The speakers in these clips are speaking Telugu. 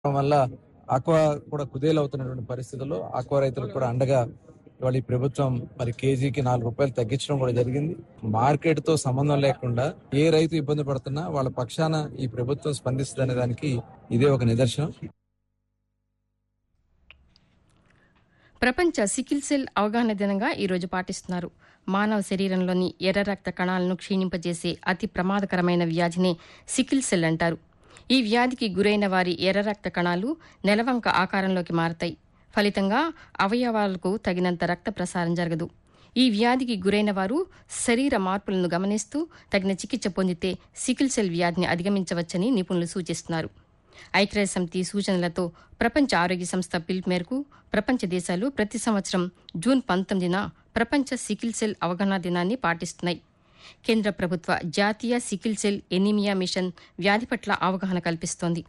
వల్ల ఆక్వా కూడా కుదేలవుతున్నటువంటి పరిస్థితుల్లో ఆక్వా రైతులకు కూడా అండగా ఇవాళ ఈ ప్రభుత్వం మరి కేజీకి నాలుగు రూపాయలు తగ్గించడం కూడా జరిగింది మార్కెట్ తో సంబంధం లేకుండా ఏ రైతు ఇబ్బంది పడుతున్నా వాళ్ళ పక్షాన ఈ ప్రభుత్వం స్పందిస్తుందనే దానికి ఇదే ఒక నిదర్శనం ప్రపంచ సికిల్ సెల్ అవగాహన దినంగా ఈరోజు పాటిస్తున్నారు మానవ శరీరంలోని ఎర్ర రక్త కణాలను క్షీణింపజేసే అతి ప్రమాదకరమైన వ్యాధినే సికిల్ సెల్ అంటారు ఈ వ్యాధికి గురైన వారి ఎర్ర రక్త కణాలు నెలవంక ఆకారంలోకి మారతాయి ఫలితంగా అవయవాలకు తగినంత రక్త ప్రసారం జరగదు ఈ వ్యాధికి గురైన వారు శరీర మార్పులను గమనిస్తూ తగిన చికిత్స పొందితే సికిల్ సెల్ వ్యాధిని అధిగమించవచ్చని నిపుణులు సూచిస్తున్నారు ఐక్యరాజ్య సమితి సూచనలతో ప్రపంచ ఆరోగ్య సంస్థ పిలుపు మేరకు ప్రపంచ దేశాలు ప్రతి సంవత్సరం జూన్ పంతొమ్మిదిన ప్రపంచ సికిల్ సెల్ అవగాహన దినాన్ని పాటిస్తున్నాయి కేంద్ర ప్రభుత్వ జాతీయ సికిల్ సెల్ ఎనీమియా మిషన్ వ్యాధి పట్ల అవగాహన కల్పిస్తోంది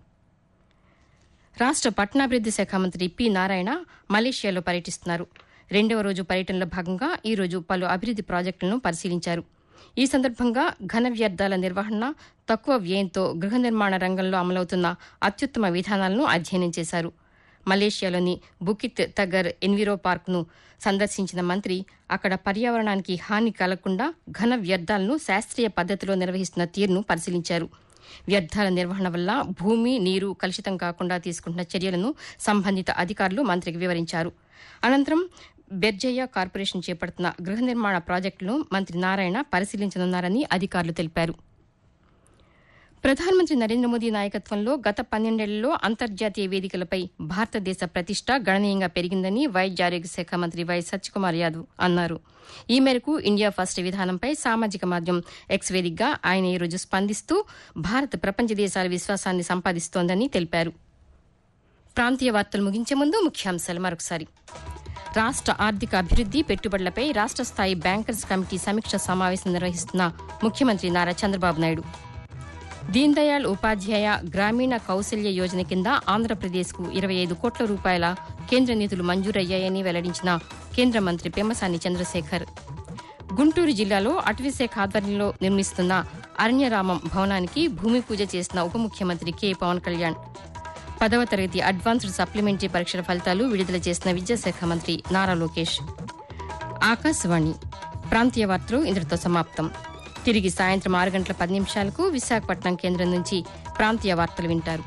రాష్ట పట్టణాభివృద్ది శాఖ మంత్రి పి నారాయణ మలేషియాలో పర్యటిస్తున్నారు రెండవ రోజు పర్యటనలో భాగంగా ఈ రోజు పలు అభివృద్ది ప్రాజెక్టులను పరిశీలించారు ఈ సందర్భంగా ఘన వ్యర్థాల నిర్వహణ తక్కువ వ్యయంతో గృహ నిర్మాణ రంగంలో అమలవుతున్న అత్యుత్తమ విధానాలను అధ్యయనం చేశారు మలేషియాలోని బుకిత్ తగర్ ఎన్విరో పార్క్ను సందర్శించిన మంత్రి అక్కడ పర్యావరణానికి హాని కలగకుండా ఘన వ్యర్థాలను శాస్త్రీయ పద్దతిలో నిర్వహిస్తున్న తీరును పరిశీలించారు వ్యర్థాల నిర్వహణ వల్ల భూమి నీరు కలుషితం కాకుండా తీసుకుంటున్న చర్యలను సంబంధిత అధికారులు మంత్రికి వివరించారు అనంతరం బెర్జయ్య కార్పొరేషన్ చేపడుతున్న గృహ నిర్మాణ ప్రాజెక్టులను మంత్రి నారాయణ పరిశీలించనున్నారని అధికారులు తెలిపారు ప్రధానమంత్రి నరేంద్ర మోదీ నాయకత్వంలో గత పన్నెండేళ్లలో అంతర్జాతీయ వేదికలపై భారతదేశ ప్రతిష్ట గణనీయంగా పెరిగిందని వైద్య ఆరోగ్య శాఖ మంత్రి వై సత్యకుమార్ యాదవ్ అన్నారు ఈ మేరకు ఇండియా ఫస్ట్ విధానంపై సామాజిక మాధ్యమం ఎక్స్ వేదికగా ఆయన ఈరోజు స్పందిస్తూ భారత్ ప్రపంచ దేశాల విశ్వాసాన్ని సంపాదిస్తోందని తెలిపారు ప్రాంతీయ వార్తలు ముగించే ముందు ముఖ్యాంశాలు మరొకసారి రాష్ట ఆర్థిక అభివృద్ది పెట్టుబడులపై రాష్ట స్థాయి బ్యాంకర్స్ కమిటీ సమీక్ష సమావేశం నిర్వహిస్తున్న ముఖ్యమంత్రి నారా చంద్రబాబు నాయుడు దీన్ దయాళ్ ఉపాధ్యాయ గ్రామీణ కౌశల్య యోజన కింద ఆంధ్రప్రదేశ్కు ఇరవై ఐదు కోట్ల రూపాయల కేంద్ర నిధులు మంజూరయ్యాయని వెల్లడించిన కేంద్ర మంత్రి పెమ్మసాని చంద్రశేఖర్ గుంటూరు జిల్లాలో అటవీశాఖ ఆధ్వర్యంలో నిర్మిస్తున్న అరణ్యరామం భవనానికి భూమి పూజ చేసిన ఉప ముఖ్యమంత్రి కె పవన్ కళ్యాణ్ పదవ తరగతి అడ్వాన్స్డ్ సప్లిమెంటరీ పరీక్షల ఫలితాలు విడుదల చేసిన విద్యాశాఖ మంత్రి నారా లోకేష్ ఆకాశవాణి ప్రాంతీయ వార్తలు ఇంతటితో సమాప్తం తిరిగి సాయంత్రం ఆరు గంటల పది నిమిషాలకు విశాఖపట్నం కేంద్రం నుంచి ప్రాంతీయ వార్తలు వింటారు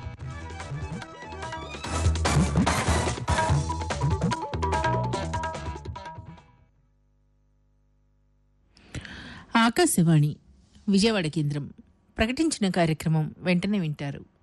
ఆకాశవాణి విజయవాడ కేంద్రం ప్రకటించిన కార్యక్రమం వెంటనే వింటారు